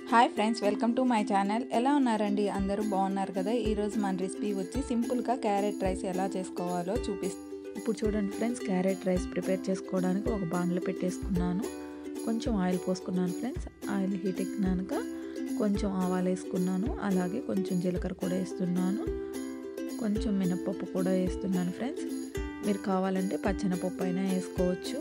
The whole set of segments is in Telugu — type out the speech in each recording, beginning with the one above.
hi friends welcome to my channel ఎలా ఉన్నారండి అందరూ బాగున్నారు కదా ఈరోజు మన రెసిపీ వచ్చి సింపుల్గా క్యారెట్ రైస్ ఎలా చేసుకోవాలో చూపిస్తాను ఇప్పుడు చూడండి ఫ్రెండ్స్ క్యారెట్ రైస్ ప్రిపేర్ చేసుకోవడానికి ఒక బాండ్లో పెట్టేసుకున్నాను కొంచెం ఆయిల్ పోసుకున్నాను ఫ్రెండ్స్ ఆయిల్ హీట్ ఎక్కినాక కొంచెం ఆవాలు వేసుకున్నాను అలాగే కొంచెం జీలకర్ర కూడా వేస్తున్నాను కొంచెం మినపప్పు కూడా వేస్తున్నాను ఫ్రెండ్స్ మీరు కావాలంటే పచ్చెనపప్పు అయినా వేసుకోవచ్చు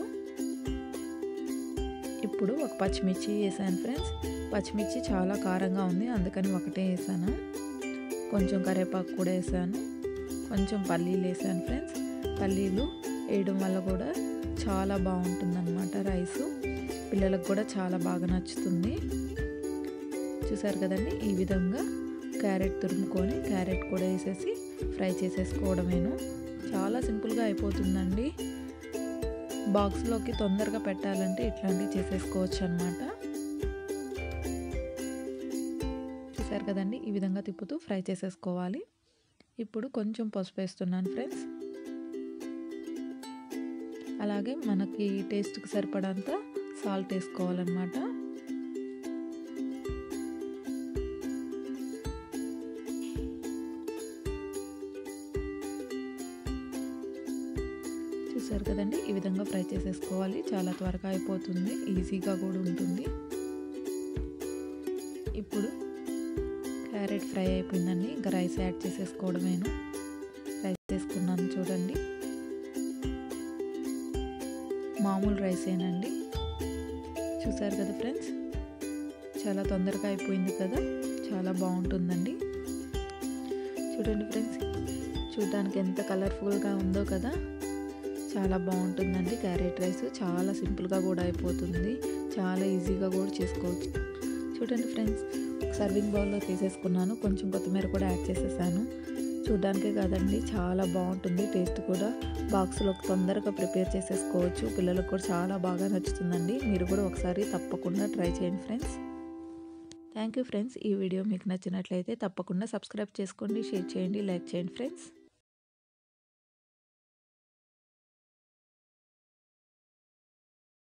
ఇప్పుడు ఒక పచ్చిమిర్చి వేసాను ఫ్రెండ్స్ పచ్చిమిర్చి చాలా కారంగా ఉంది అందుకని ఒకటే వేసాను కొంచెం కరివేపాకు కూడా వేసాను కొంచెం పల్లీలు వేసాను ఫ్రెండ్స్ పల్లీలు వేయడం వల్ల కూడా చాలా బాగుంటుందన్నమాట రైసు పిల్లలకు కూడా చాలా బాగా నచ్చుతుంది చూసారు కదండి ఈ విధంగా క్యారెట్ తురుముకొని క్యారెట్ కూడా వేసేసి ఫ్రై చేసేసుకోవడమేను చాలా సింపుల్గా అయిపోతుందండి బాక్స్లోకి తొందరగా పెట్టాలంటే ఇట్లాంటివి చేసేసుకోవచ్చు అనమాట చూసారు కదండి ఈ విధంగా తిప్పుతూ ఫ్రై చేసేసుకోవాలి ఇప్పుడు కొంచెం పసుపు వేస్తున్నాను ఫ్రెండ్స్ అలాగే మనకి టేస్ట్కి సరిపడంత సాల్ట్ వేసుకోవాలన్నమాట చూసారు కదండి ఈ విధంగా ఫ్రై చేసేసుకోవాలి చాలా త్వరగా అయిపోతుంది ఈజీగా కూడా ఉంటుంది ఇప్పుడు క్యారెట్ ఫ్రై అయిపోయిందండి ఇంకా రైస్ యాడ్ చేసేసుకోవడమేను రైస్ చేసుకున్నాను చూడండి మామూలు రైసేనండి చూసారు కదా ఫ్రెండ్స్ చాలా తొందరగా అయిపోయింది కదా చాలా బాగుంటుందండి చూడండి ఫ్రెండ్స్ చూడడానికి ఎంత కలర్ఫుల్గా ఉందో కదా చాలా బాగుంటుందండి క్యారెట్ రైస్ చాలా సింపుల్గా కూడా అయిపోతుంది చాలా ఈజీగా కూడా చేసుకోవచ్చు చూడండి ఫ్రెండ్స్ సర్వింగ్ బౌల్లో తీసేసుకున్నాను కొంచెం కొత్తిమీర కూడా యాడ్ చేసేసాను చూడడానికే కాదండి చాలా బాగుంటుంది టేస్ట్ కూడా బాక్స్లో తొందరగా ప్రిపేర్ చేసేసుకోవచ్చు పిల్లలకు కూడా చాలా బాగా నచ్చుతుందండి మీరు కూడా ఒకసారి తప్పకుండా ట్రై చేయండి ఫ్రెండ్స్ థ్యాంక్ యూ ఫ్రెండ్స్ ఈ వీడియో మీకు నచ్చినట్లయితే తప్పకుండా సబ్స్క్రైబ్ చేసుకోండి షేర్ చేయండి లైక్ చేయండి ఫ్రెండ్స్